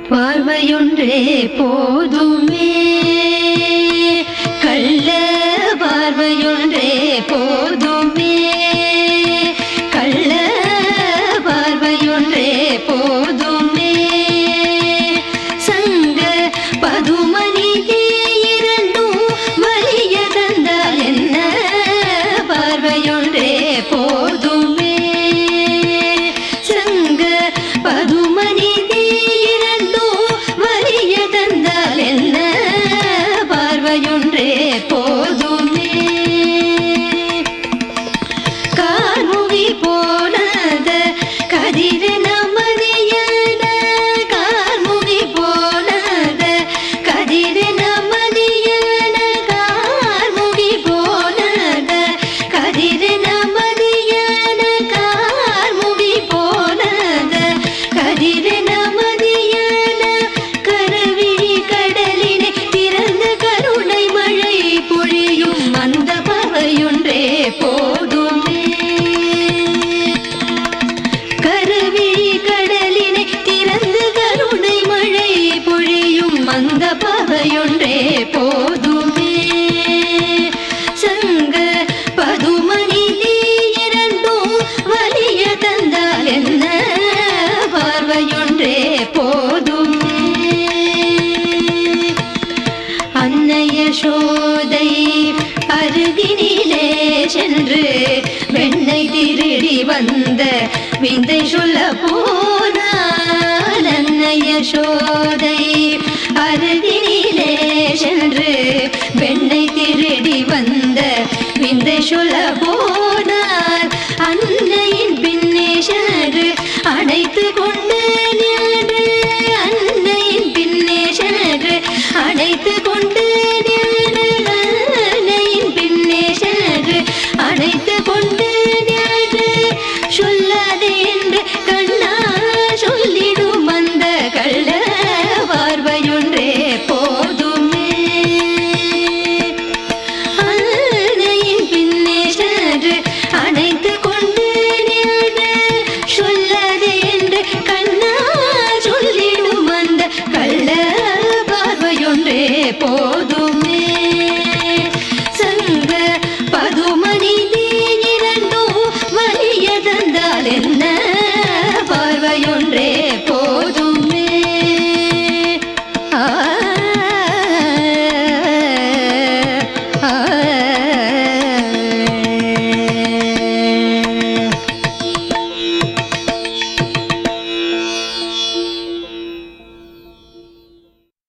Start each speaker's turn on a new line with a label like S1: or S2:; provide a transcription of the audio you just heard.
S1: பார்வையொன்றே போதுமே கள்ள பார்வையொன்றே போதுமே கள்ள பார்வையொன்றே போதுமே சங்க பதுமணி இரண்டும் வலிய தந்தால் என்ன பார்வையொன்றே போதுமே சங்க பதுமணி இரண்டும் வலிய தந்தால் என்ன பார்வையொன்றே போதுமே கார்முகி போனத கதிரென மதியன கார்முகி போனத கதிரென மதியன கார்முகி போனத கதிரென மதியன கார்முகி போனத கதிரென மதியன கரவிழி கடலினை திறந்த கருணை மழை பொழியும் அந்த பறவையொன்றே போதுமே கருவிழி கடலினை திறந்து கருணை மழை பொழியும் அந்த பறவையொன்றே போதுமே சங்க பதுமணி இரண்டும் வலிய தந்தால் என்ன பார்வையொன்றே போதுமே அன்னைய சோதை அருகினிலே சென்று வெண்ணை திருடி வந்த விந்தை சொல்ல போனால் அன்னைய சோதை அருகினிலே சென்று வெண்ணை திருடி வந்த விந்தை சொல்ல போனால் அன்னையின் பின்னே சென்று அணைத்து கொண்டு நின்று அன்னையின் பின்னே சென்று அணைத்து கொண்டு நின்று அன்னையின் பின்னே சென்று அணைத்து கொண்டு நின்று சொல்லாதே என்று கண்ணா சொல்லிடும் அந்த கள்ள பார்வையொன்றே போதுமே அன்னையின் பின்னே சென்று அணைத்து கொண்டு நின்று சொல்லாதே என்று கண்ணா சொல்லிடும் அந்த கள்ள பார்வையொன்றே போதுமே சங்க பதுமணி இரண்டும் வலிய தந்தால் என்ன பார்வையொன்றே